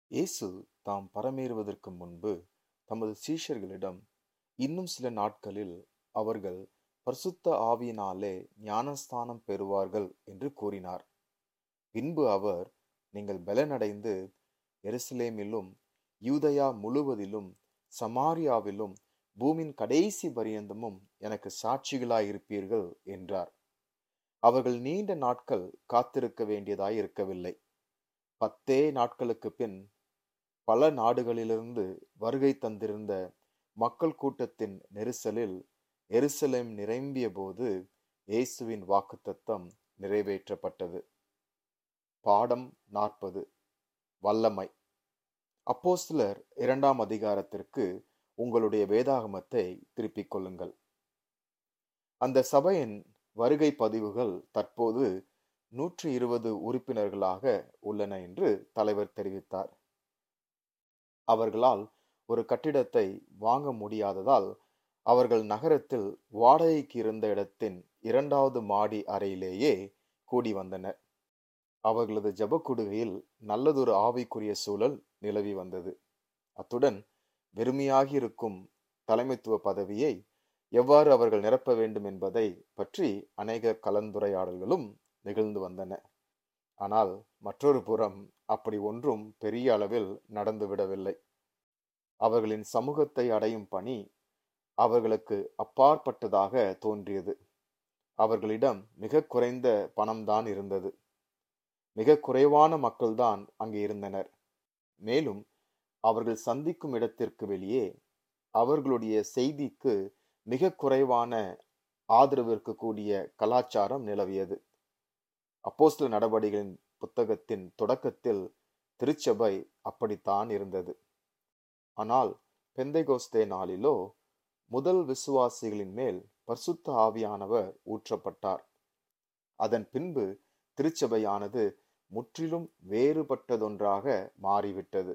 இயேசு தாம் பரமேறுவதற்கு முன்பு தமது சீஷர்களிடம் இன்னும் சில நாட்களில் அவர்கள் பரிசுத்த ஆவியினாலே ஞானஸ்தானம் பெறுவார்கள் என்று கூறினார் பின்பு அவர் நீங்கள் பலனடைந்து எருசலேமிலும் யூதயா முழுவதிலும் சமாரியாவிலும் பூமியின் கடைசி பரியந்தமும் எனக்கு சாட்சிகளாயிருப்பீர்கள் என்றார் அவர்கள் நீண்ட நாட்கள் காத்திருக்க வேண்டியதாய் இருக்கவில்லை பத்தே நாட்களுக்கு பின் பல நாடுகளிலிருந்து வருகை தந்திருந்த மக்கள் கூட்டத்தின் நெரிசலில் எருசலேம் நிரம்பிய போது இயேசுவின் வாக்குத்தத்தம் நிறைவேற்றப்பட்டது பாடம் நாற்பது வல்லமை அப்போஸ்தலர் இரண்டாம் அதிகாரத்திற்கு உங்களுடைய வேதாகமத்தை திருப்பிக் கொள்ளுங்கள் அந்த சபையின் வருகை பதிவுகள் தற்போது நூற்றி இருபது உறுப்பினர்களாக உள்ளன என்று தலைவர் தெரிவித்தார் அவர்களால் ஒரு கட்டிடத்தை வாங்க முடியாததால் அவர்கள் நகரத்தில் வாடகைக்கு இருந்த இடத்தின் இரண்டாவது மாடி அறையிலேயே கூடி வந்தனர் அவர்களது ஜபக்குடுகையில் நல்லதொரு ஆவிக்குரிய சூழல் நிலவி வந்தது அத்துடன் வெறுமையாகி இருக்கும் தலைமைத்துவ பதவியை எவ்வாறு அவர்கள் நிரப்ப வேண்டும் என்பதை பற்றி அநேக கலந்துரையாடல்களும் நிகழ்ந்து வந்தன ஆனால் மற்றொரு புறம் அப்படி ஒன்றும் பெரிய அளவில் நடந்துவிடவில்லை அவர்களின் சமூகத்தை அடையும் பணி அவர்களுக்கு அப்பாற்பட்டதாக தோன்றியது அவர்களிடம் மிக குறைந்த பணம்தான் இருந்தது மிக குறைவான மக்கள்தான் அங்கே இருந்தனர் மேலும் அவர்கள் சந்திக்கும் இடத்திற்கு வெளியே அவர்களுடைய செய்திக்கு மிக குறைவான ஆதரவிற்கு கூடிய கலாச்சாரம் நிலவியது அப்போஸ்தல நடவடிக்கைகளின் புத்தகத்தின் தொடக்கத்தில் திருச்சபை அப்படித்தான் இருந்தது ஆனால் பெந்தைகோஸ்தே நாளிலோ முதல் விசுவாசிகளின் மேல் பரிசுத்த ஆவியானவர் ஊற்றப்பட்டார் அதன் பின்பு திருச்சபையானது முற்றிலும் வேறுபட்டதொன்றாக மாறிவிட்டது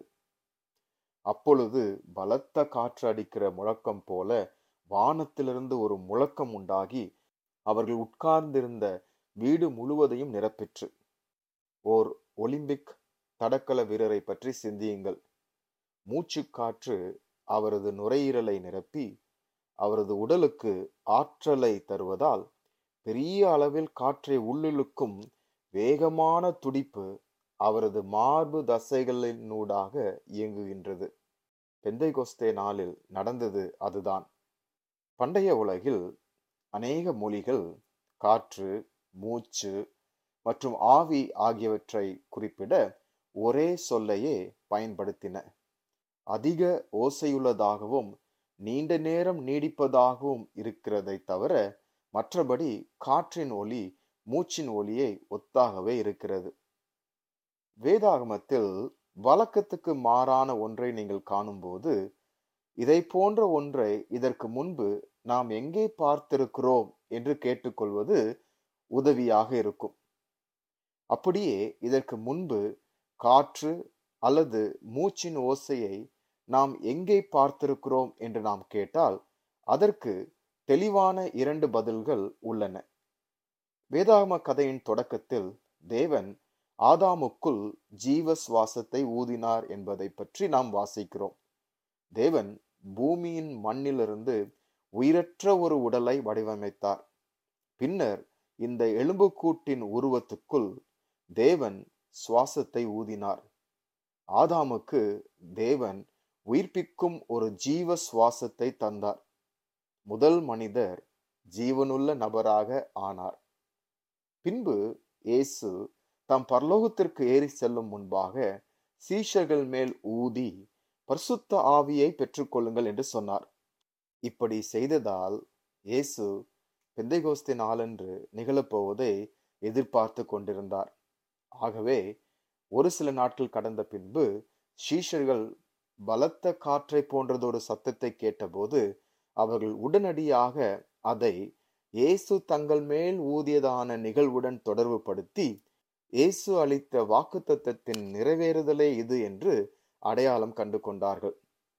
அப்பொழுது பலத்த காற்று அடிக்கிற முழக்கம் போல வானத்திலிருந்து ஒரு முழக்கம் உண்டாகி அவர்கள் உட்கார்ந்திருந்த வீடு முழுவதையும் நிரப்பிற்று ஓர் ஒலிம்பிக் தடகள வீரரை பற்றி சிந்தியுங்கள் மூச்சு காற்று அவரது நுரையீரலை நிரப்பி அவரது உடலுக்கு ஆற்றலை தருவதால் பெரிய அளவில் காற்றை உள்ளிழுக்கும் வேகமான துடிப்பு அவரது மார்பு தசைகளினூடாக இயங்குகின்றது பெந்தைகொஸ்தே நாளில் நடந்தது அதுதான் பண்டைய உலகில் அநேக மொழிகள் காற்று மூச்சு மற்றும் ஆவி ஆகியவற்றை குறிப்பிட ஒரே சொல்லையே பயன்படுத்தின அதிக ஓசையுள்ளதாகவும் நீண்ட நேரம் நீடிப்பதாகவும் இருக்கிறதை தவிர மற்றபடி காற்றின் ஒலி மூச்சின் ஒலியை ஒத்தாகவே இருக்கிறது வேதாகமத்தில் வழக்கத்துக்கு மாறான ஒன்றை நீங்கள் காணும்போது இதை போன்ற ஒன்றை இதற்கு முன்பு நாம் எங்கே பார்த்திருக்கிறோம் என்று கேட்டுக்கொள்வது உதவியாக இருக்கும் அப்படியே இதற்கு முன்பு காற்று அல்லது மூச்சின் ஓசையை நாம் எங்கே பார்த்திருக்கிறோம் என்று நாம் கேட்டால் அதற்கு தெளிவான இரண்டு பதில்கள் உள்ளன வேதாகம கதையின் தொடக்கத்தில் தேவன் ஆதாமுக்குள் ஜீவ சுவாசத்தை ஊதினார் என்பதை பற்றி நாம் வாசிக்கிறோம் தேவன் பூமியின் மண்ணிலிருந்து உயிரற்ற ஒரு உடலை வடிவமைத்தார் பின்னர் இந்த எலும்புக்கூட்டின் உருவத்துக்குள் தேவன் சுவாசத்தை ஊதினார் ஆதாமுக்கு தேவன் உயிர்ப்பிக்கும் ஒரு ஜீவ சுவாசத்தை தந்தார் முதல் மனிதர் ஜீவனுள்ள நபராக ஆனார் பின்பு இயேசு தாம் பரலோகத்திற்கு ஏறி செல்லும் முன்பாக சீஷர்கள் மேல் ஊதி பரிசுத்த ஆவியை பெற்றுக்கொள்ளுங்கள் என்று சொன்னார் இப்படி செய்ததால் இயேசு பெந்தைகோஸ்தே நாளன்று நிகழப்போவதை எதிர்பார்த்து கொண்டிருந்தார் ஆகவே ஒரு சில நாட்கள் கடந்த பின்பு சீஷர்கள் பலத்த காற்றை போன்றதொரு சத்தத்தை கேட்டபோது அவர்கள் உடனடியாக அதை இயேசு தங்கள் மேல் ஊதியதான நிகழ்வுடன் தொடர்பு படுத்தி இயேசு அளித்த வாக்குத்தத்தத்தின் நிறைவேறுதலே இது என்று அடையாளம் கண்டு கொண்டார்கள்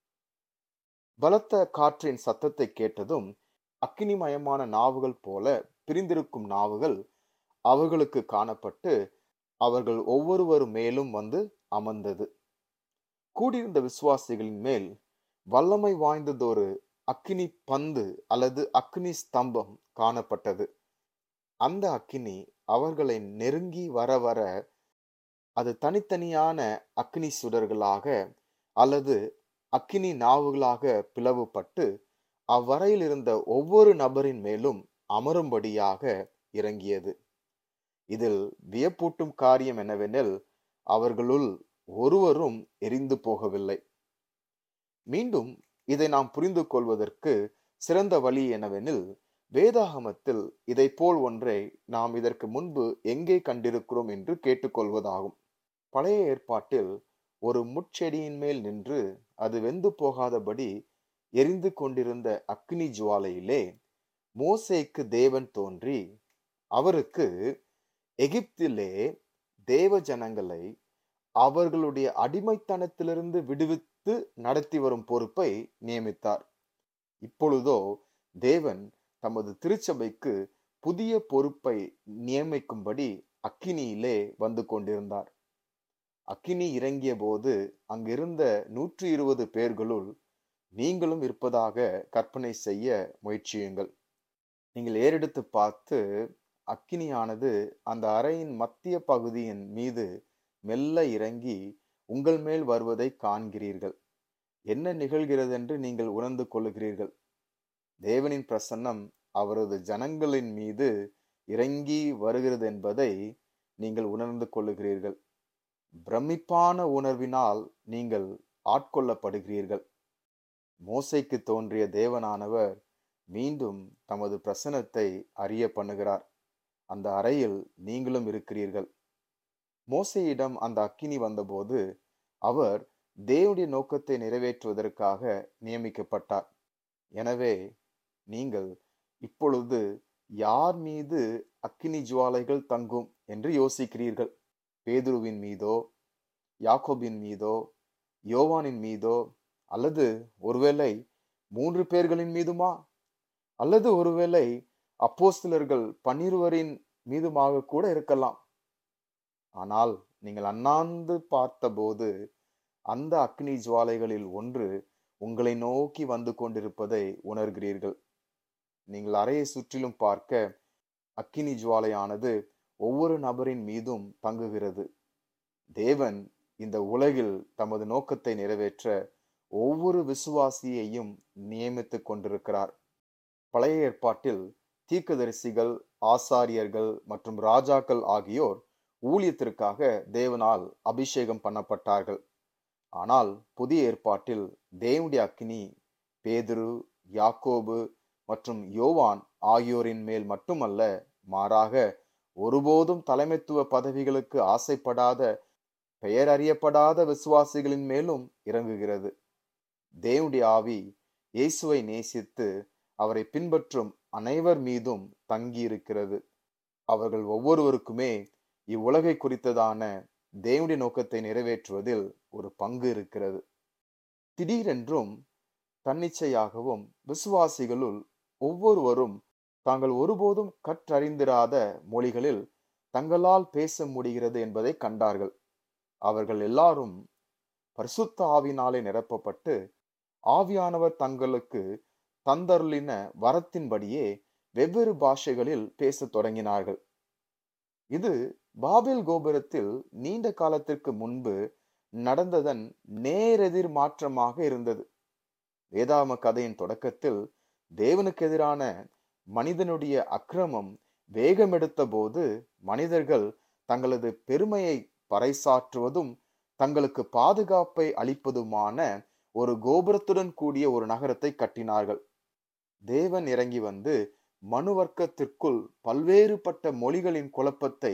பலத்த காற்றின் சத்தத்தை கேட்டதும் அக்கினிமயமான நாவுகள் போல பிரிந்திருக்கும் நாவுகள் அவர்களுக்கு காணப்பட்டு அவர்கள் ஒவ்வொருவர் மேலும் வந்து அமர்ந்தது கூடியிருந்த விசுவாசிகளின் மேல் வல்லமை வாய்ந்ததொரு அக்கினி பந்து அல்லது அக்னி ஸ்தம்பம் காணப்பட்டது அந்த அக்கினி அவர்களை நெருங்கி வர வர அது தனித்தனியான அக்னி சுடர்களாக அல்லது அக்கினி நாவுகளாக பிளவுபட்டு அவ்வரையில் இருந்த ஒவ்வொரு நபரின் மேலும் அமரும்படியாக இறங்கியது இதில் வியப்பூட்டும் காரியம் என்னவெனில் அவர்களுள் ஒருவரும் எரிந்து போகவில்லை மீண்டும் இதை நாம் புரிந்து கொள்வதற்கு சிறந்த வழி என்னவெனில் வேதாகமத்தில் இதை போல் ஒன்றை நாம் இதற்கு முன்பு எங்கே கண்டிருக்கிறோம் என்று கேட்டுக்கொள்வதாகும் பழைய ஏற்பாட்டில் ஒரு முட்செடியின் மேல் நின்று அது வெந்து போகாதபடி எரிந்து கொண்டிருந்த அக்னி ஜுவாலையிலே மோசேக்கு தேவன் தோன்றி அவருக்கு எகிப்திலே தேவ ஜனங்களை அவர்களுடைய அடிமைத்தனத்திலிருந்து விடுவித்து நடத்தி வரும் பொறுப்பை நியமித்தார் இப்பொழுதோ தேவன் தமது திருச்சபைக்கு புதிய பொறுப்பை நியமிக்கும்படி அக்கினியிலே வந்து கொண்டிருந்தார் அக்கினி இறங்கிய போது அங்கிருந்த நூற்றி இருபது பேர்களுள் நீங்களும் இருப்பதாக கற்பனை செய்ய முயற்சியுங்கள் நீங்கள் ஏறெடுத்து பார்த்து அக்கினியானது அந்த அறையின் மத்திய பகுதியின் மீது மெல்ல இறங்கி உங்கள் மேல் வருவதை காண்கிறீர்கள் என்ன நிகழ்கிறது என்று நீங்கள் உணர்ந்து கொள்ளுகிறீர்கள் தேவனின் பிரசன்னம் அவரது ஜனங்களின் மீது இறங்கி வருகிறது என்பதை நீங்கள் உணர்ந்து கொள்ளுகிறீர்கள் பிரமிப்பான உணர்வினால் நீங்கள் ஆட்கொள்ளப்படுகிறீர்கள் மோசைக்கு தோன்றிய தேவனானவர் மீண்டும் தமது பிரசனத்தை அறிய பண்ணுகிறார் அந்த அறையில் நீங்களும் இருக்கிறீர்கள் மோசையிடம் அந்த அக்கினி வந்தபோது அவர் தேவனுடைய நோக்கத்தை நிறைவேற்றுவதற்காக நியமிக்கப்பட்டார் எனவே நீங்கள் இப்பொழுது யார் மீது அக்கினி ஜுவாலைகள் தங்கும் என்று யோசிக்கிறீர்கள் பேதுருவின் மீதோ யாக்கோபின் மீதோ யோவானின் மீதோ அல்லது ஒருவேளை மூன்று பேர்களின் மீதுமா அல்லது ஒருவேளை அப்போஸ்தலர்கள் பன்னிருவரின் மீதுமாக கூட இருக்கலாம் ஆனால் நீங்கள் அண்ணாந்து பார்த்தபோது அந்த அக்னி ஜுவாலைகளில் ஒன்று உங்களை நோக்கி வந்து கொண்டிருப்பதை உணர்கிறீர்கள் நீங்கள் அறையை சுற்றிலும் பார்க்க அக்கினி ஜுவாலையானது ஒவ்வொரு நபரின் மீதும் தங்குகிறது தேவன் இந்த உலகில் தமது நோக்கத்தை நிறைவேற்ற ஒவ்வொரு விசுவாசியையும் நியமித்துக் கொண்டிருக்கிறார் பழைய ஏற்பாட்டில் தீர்க்கதரிசிகள் ஆசாரியர்கள் மற்றும் ராஜாக்கள் ஆகியோர் ஊழியத்திற்காக தேவனால் அபிஷேகம் பண்ணப்பட்டார்கள் ஆனால் புதிய ஏற்பாட்டில் தேவனுடைய அக்கினி பேதுரு யாக்கோபு மற்றும் யோவான் ஆகியோரின் மேல் மட்டுமல்ல மாறாக ஒருபோதும் தலைமைத்துவ பதவிகளுக்கு ஆசைப்படாத பெயர் அறியப்படாத விசுவாசிகளின் மேலும் இறங்குகிறது தேவனுடைய ஆவி இயேசுவை நேசித்து அவரை பின்பற்றும் அனைவர் மீதும் தங்கியிருக்கிறது அவர்கள் ஒவ்வொருவருக்குமே இவ்வுலகை குறித்ததான தேவனுடைய நோக்கத்தை நிறைவேற்றுவதில் ஒரு பங்கு இருக்கிறது திடீரென்றும் தன்னிச்சையாகவும் விசுவாசிகளுள் ஒவ்வொருவரும் தாங்கள் ஒருபோதும் கற்றறிந்திராத மொழிகளில் தங்களால் பேச முடிகிறது என்பதை கண்டார்கள் அவர்கள் எல்லாரும் பரிசுத்த ஆவினாலே நிரப்பப்பட்டு ஆவியானவர் தங்களுக்கு தந்தருளின வரத்தின்படியே வெவ்வேறு பாஷைகளில் பேசத் தொடங்கினார்கள் இது பாபேல் கோபுரத்தில் நீண்ட காலத்திற்கு முன்பு நடந்ததன் நேரெதிர் மாற்றமாக இருந்தது வேதாம கதையின் தொடக்கத்தில் தேவனுக்கு எதிரான மனிதனுடைய அக்கிரமம் வேகமெடுத்த போது மனிதர்கள் தங்களது பெருமையை பறைசாற்றுவதும் தங்களுக்கு பாதுகாப்பை அளிப்பதுமான ஒரு கோபுரத்துடன் கூடிய ஒரு நகரத்தை கட்டினார்கள் தேவன் இறங்கி வந்து மனு வர்க்கத்திற்குள் பல்வேறுபட்ட மொழிகளின் குழப்பத்தை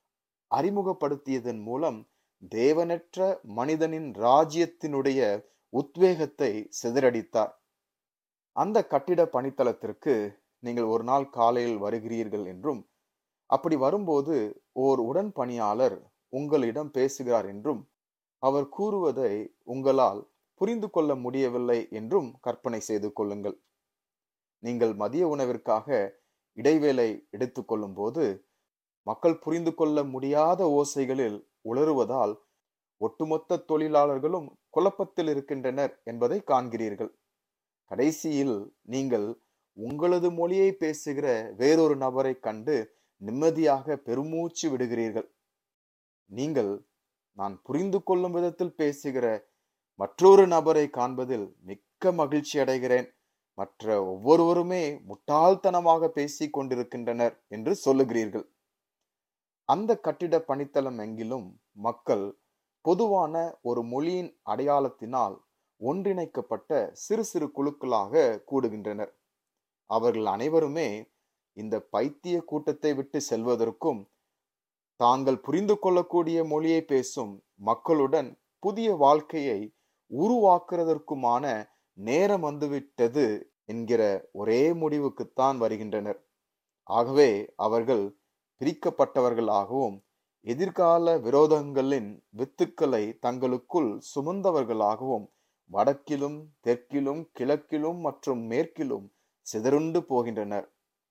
அறிமுகப்படுத்தியதன் மூலம் தேவனற்ற மனிதனின் ராஜ்யத்தினுடைய உத்வேகத்தை சிதறடித்தார் அந்த கட்டிட பணித்தளத்திற்கு நீங்கள் ஒரு நாள் காலையில் வருகிறீர்கள் என்றும் அப்படி வரும்போது ஓர் உடன் பணியாளர் உங்களிடம் பேசுகிறார் என்றும் அவர் கூறுவதை உங்களால் புரிந்து கொள்ள முடியவில்லை என்றும் கற்பனை செய்து கொள்ளுங்கள் நீங்கள் மதிய உணவிற்காக இடைவேளை எடுத்துக்கொள்ளும் போது மக்கள் புரிந்து கொள்ள முடியாத ஓசைகளில் உளறுவதால் ஒட்டுமொத்த தொழிலாளர்களும் குழப்பத்தில் இருக்கின்றனர் என்பதை காண்கிறீர்கள் கடைசியில் நீங்கள் உங்களது மொழியை பேசுகிற வேறொரு நபரை கண்டு நிம்மதியாக பெருமூச்சு விடுகிறீர்கள் நீங்கள் நான் புரிந்து கொள்ளும் விதத்தில் பேசுகிற மற்றொரு நபரை காண்பதில் மிக்க மகிழ்ச்சி அடைகிறேன் மற்ற ஒவ்வொருவருமே முட்டாள்தனமாக பேசிக் கொண்டிருக்கின்றனர் என்று சொல்லுகிறீர்கள் அந்த கட்டிட பணித்தளம் எங்கிலும் மக்கள் பொதுவான ஒரு மொழியின் அடையாளத்தினால் ஒன்றிணைக்கப்பட்ட சிறு சிறு குழுக்களாக கூடுகின்றனர் அவர்கள் அனைவருமே இந்த பைத்திய கூட்டத்தை விட்டு செல்வதற்கும் தாங்கள் புரிந்து கொள்ளக்கூடிய மொழியை பேசும் மக்களுடன் புதிய வாழ்க்கையை உருவாக்குறதற்குமான நேரம் வந்துவிட்டது என்கிற ஒரே முடிவுக்குத்தான் வருகின்றனர் ஆகவே அவர்கள் பிரிக்கப்பட்டவர்களாகவும் எதிர்கால விரோதங்களின் வித்துக்களை தங்களுக்குள் சுமந்தவர்களாகவும் வடக்கிலும் தெற்கிலும் கிழக்கிலும் மற்றும் மேற்கிலும் சிதறுண்டு போகின்றனர்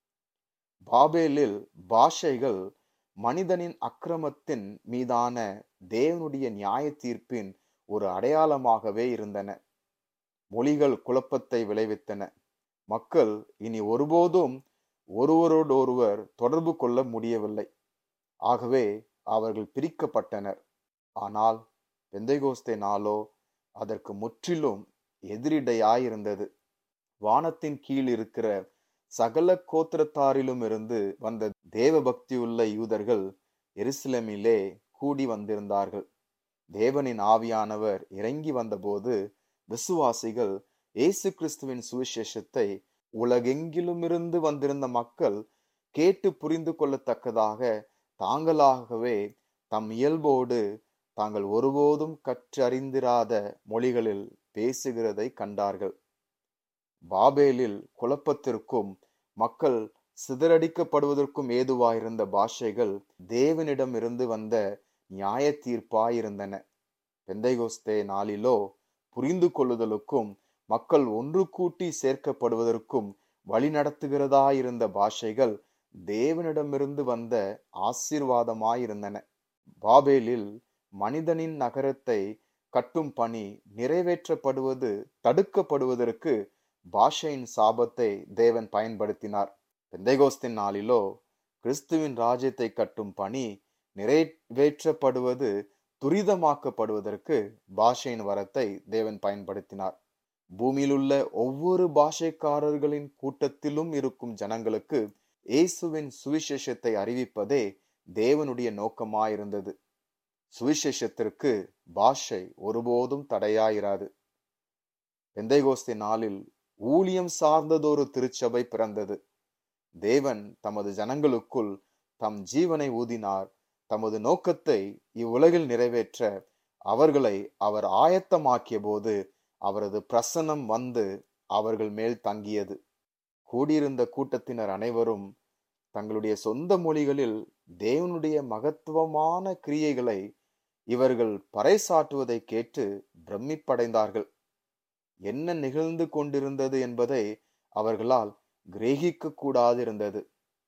பாபேலில் பாஷைகள் மனிதனின் அக்கிரமத்தின் மீதான தேவனுடைய நியாய தீர்ப்பின் ஒரு அடையாளமாகவே இருந்தன மொழிகள் குழப்பத்தை விளைவித்தன மக்கள் இனி ஒருபோதும் ஒருவரோடொருவர் தொடர்பு கொள்ள முடியவில்லை ஆகவே அவர்கள் பிரிக்கப்பட்டனர் ஆனால் பெந்தைகோஸ்தே நாளோ அதற்கு முற்றிலும் எதிரிடையாயிருந்தது வானத்தின் கீழ் இருக்கிற சகல கோத்திரத்தாரிலும் இருந்து வந்த தேவ பக்தியுள்ள யூதர்கள் எருசலேமிலே கூடி வந்திருந்தார்கள் தேவனின் ஆவியானவர் இறங்கி வந்தபோது விசுவாசிகள் இயேசு கிறிஸ்துவின் சுவிசேஷத்தை உலகெங்கிலுமிருந்து வந்திருந்த மக்கள் கேட்டு புரிந்து கொள்ளத்தக்கதாக தாங்களாகவே தம் இயல்போடு தாங்கள் ஒருபோதும் கற்றறிந்திராத மொழிகளில் பேசுகிறதை கண்டார்கள் பாபேலில் குழப்பத்திற்கும் மக்கள் சிதறடிக்கப்படுவதற்கும் ஏதுவாயிருந்த பாஷைகள் தேவனிடமிருந்து வந்த நியாய தீர்ப்பாயிருந்தன பெந்தைகோஸ்தே நாளிலோ புரிந்து கொள்ளுதலுக்கும் மக்கள் ஒன்று கூட்டி சேர்க்கப்படுவதற்கும் வழிநடத்துகிறதாயிருந்த பாஷைகள் தேவனிடமிருந்து வந்த ஆசீர்வாதமாயிருந்தன பாபேலில் மனிதனின் நகரத்தை கட்டும் பணி நிறைவேற்றப்படுவது தடுக்கப்படுவதற்கு பாஷையின் சாபத்தை தேவன் பயன்படுத்தினார் பெந்தைகோஸ்தின் நாளிலோ கிறிஸ்துவின் ராஜ்யத்தை கட்டும் பணி நிறைவேற்றப்படுவது துரிதமாக்கப்படுவதற்கு பாஷையின் வரத்தை தேவன் பயன்படுத்தினார் பூமியிலுள்ள ஒவ்வொரு பாஷைக்காரர்களின் கூட்டத்திலும் இருக்கும் ஜனங்களுக்கு இயேசுவின் சுவிசேஷத்தை அறிவிப்பதே தேவனுடைய நோக்கமாயிருந்தது சுவிசேஷத்திற்கு பாஷை ஒருபோதும் தடையாயிராது பெந்தைகோஸ்தி நாளில் ஊழியம் சார்ந்ததொரு திருச்சபை பிறந்தது தேவன் தமது ஜனங்களுக்குள் தம் ஜீவனை ஊதினார் தமது நோக்கத்தை இவ்வுலகில் நிறைவேற்ற அவர்களை அவர் ஆயத்தமாக்கிய போது அவரது பிரசன்னம் வந்து அவர்கள் மேல் தங்கியது கூடியிருந்த கூட்டத்தினர் அனைவரும் தங்களுடைய சொந்த மொழிகளில் தேவனுடைய மகத்துவமான கிரியைகளை இவர்கள் பறைசாற்றுவதை கேட்டு பிரமிப்படைந்தார்கள் என்ன நிகழ்ந்து கொண்டிருந்தது என்பதை அவர்களால் கிரகிக்க கூடாதிருந்தது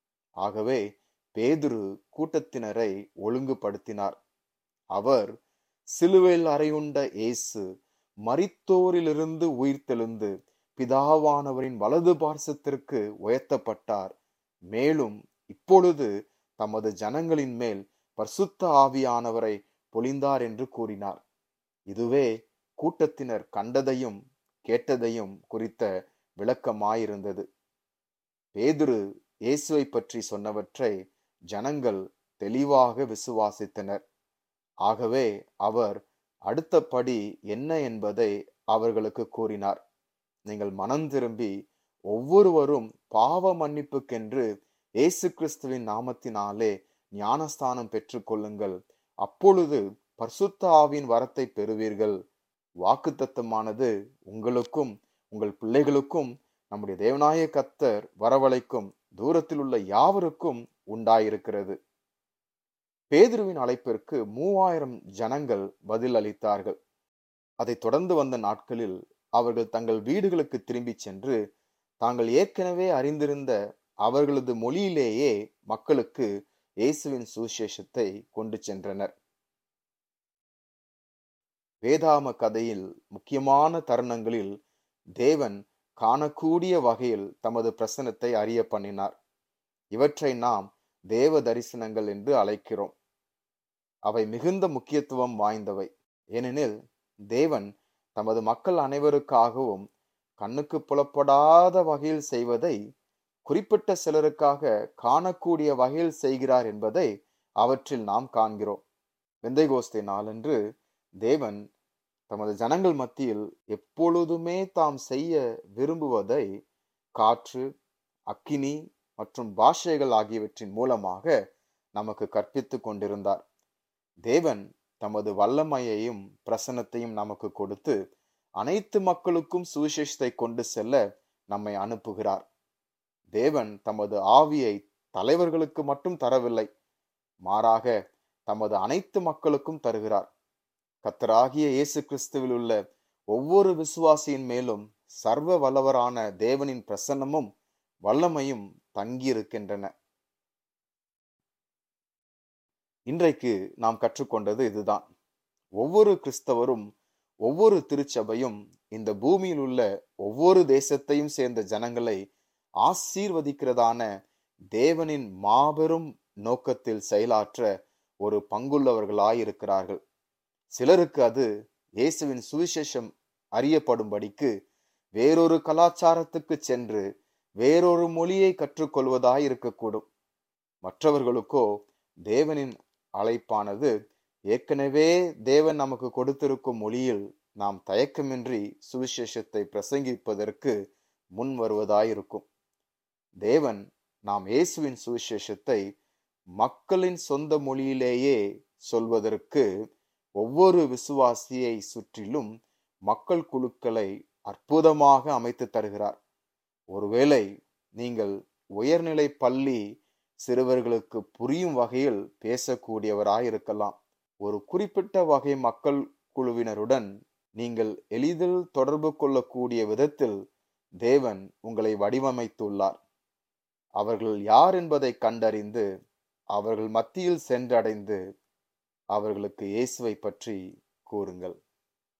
ஆகவே பேதுரு கூட்டத்தினரை ஒழுங்குபடுத்தினார் அவர் சிலுவையில் அறையுண்ட இயேசு மரித்தோரிலிருந்து உயிர்த்தெழுந்து பிதாவானவரின் வலது பார்சத்திற்கு உயர்த்தப்பட்டார் மேலும் இப்பொழுது தமது ஜனங்களின் மேல் பரிசுத்த ஆவியானவரை பொழிந்தார் என்று கூறினார் இதுவே கூட்டத்தினர் கண்டதையும் கேட்டதையும் குறித்த விளக்கமாயிருந்தது பேதுரு இயேசுவை பற்றி சொன்னவற்றை ஜனங்கள் தெளிவாக விசுவாசித்தனர் ஆகவே அவர் அடுத்த படி என்ன என்பதை அவர்களுக்கு கூறினார் நீங்கள் மனம் திரும்பி ஒவ்வொருவரும் பாவ மன்னிப்புக்கென்று இயேசு கிறிஸ்துவின் நாமத்தினாலே ஞானஸ்தானம் பெற்றுக்கொள்ளுங்கள் அப்பொழுது பரிசுத்த ஆவின் வரத்தை பெறுவீர்கள் வாக்குத்தத்தமானது உங்களுக்கும் உங்கள் பிள்ளைகளுக்கும் நம்முடைய தேவநாய கத்தர் வரவழைக்கும் தூரத்தில் உள்ள யாவருக்கும் உண்டாயிருக்கிறது பேதுருவின் அழைப்பிற்கு மூவாயிரம் ஜனங்கள் பதில் அளித்தார்கள் அதைத் தொடர்ந்து வந்த நாட்களில் அவர்கள் தங்கள் வீடுகளுக்கு திரும்பிச் சென்று தாங்கள் ஏற்கனவே அறிந்திருந்த அவர்களது மொழியிலேயே மக்களுக்கு இயேசுவின் சுவிசேஷத்தை கொண்டு சென்றனர் வேதாம கதையில் முக்கியமான தருணங்களில் தேவன் காணக்கூடிய வகையில் தமது பிரசனத்தை அறிய பண்ணினார் இவற்றை நாம் தேவ தரிசனங்கள் என்று அழைக்கிறோம் அவை மிகுந்த முக்கியத்துவம் வாய்ந்தவை ஏனெனில் தேவன் தமது மக்கள் அனைவருக்காகவும் கண்ணுக்கு புலப்படாத வகையில் செய்வதை குறிப்பிட்ட சிலருக்காக காணக்கூடிய வகையில் செய்கிறார் என்பதை அவற்றில் நாம் காண்கிறோம் வெந்தைகோஸ்தே நாளன்று தேவன் தமது ஜனங்கள் மத்தியில் எப்பொழுதுமே தாம் செய்ய விரும்புவதை காற்று அக்கினி மற்றும் பாஷைகள் ஆகியவற்றின் மூலமாக நமக்கு கற்பித்து கொண்டிருந்தார் தேவன் தமது வல்லமையையும் பிரசனத்தையும் நமக்கு கொடுத்து அனைத்து மக்களுக்கும் சுவிசேஷத்தை கொண்டு செல்ல நம்மை அனுப்புகிறார் தேவன் தமது ஆவியை தலைவர்களுக்கு மட்டும் தரவில்லை மாறாக தமது அனைத்து மக்களுக்கும் தருகிறார் கத்தராகிய இயேசு கிறிஸ்துவில் உள்ள ஒவ்வொரு விசுவாசியின் மேலும் சர்வ வல்லவரான தேவனின் பிரசன்னமும் வல்லமையும் தங்கியிருக்கின்றன இன்றைக்கு நாம் கற்றுக்கொண்டது இதுதான் ஒவ்வொரு கிறிஸ்தவரும் ஒவ்வொரு திருச்சபையும் இந்த பூமியில் உள்ள ஒவ்வொரு தேசத்தையும் சேர்ந்த ஜனங்களை ஆசீர்வதிக்கிறதான தேவனின் மாபெரும் நோக்கத்தில் செயலாற்ற ஒரு பங்குள்ளவர்களாயிருக்கிறார்கள் சிலருக்கு அது இயேசுவின் சுவிசேஷம் அறியப்படும்படிக்கு வேறொரு கலாச்சாரத்துக்கு சென்று வேறொரு மொழியை கற்றுக்கொள்வதாய் இருக்கக்கூடும் மற்றவர்களுக்கோ தேவனின் அழைப்பானது ஏற்கனவே தேவன் நமக்கு கொடுத்திருக்கும் மொழியில் நாம் தயக்கமின்றி சுவிசேஷத்தை பிரசங்கிப்பதற்கு முன் வருவதாயிருக்கும் தேவன் நாம் இயேசுவின் சுவிசேஷத்தை மக்களின் சொந்த மொழியிலேயே சொல்வதற்கு ஒவ்வொரு விசுவாசியை சுற்றிலும் மக்கள் குழுக்களை அற்புதமாக அமைத்து தருகிறார் ஒருவேளை நீங்கள் உயர்நிலை பள்ளி சிறுவர்களுக்கு புரியும் வகையில் பேசக்கூடியவராயிருக்கலாம் ஒரு குறிப்பிட்ட வகை மக்கள் குழுவினருடன் நீங்கள் எளிதில் தொடர்பு கொள்ளக்கூடிய விதத்தில் தேவன் உங்களை வடிவமைத்துள்ளார் அவர்கள் யார் என்பதை கண்டறிந்து அவர்கள் மத்தியில் சென்றடைந்து அவர்களுக்கு இயேசுவை பற்றி கூறுங்கள்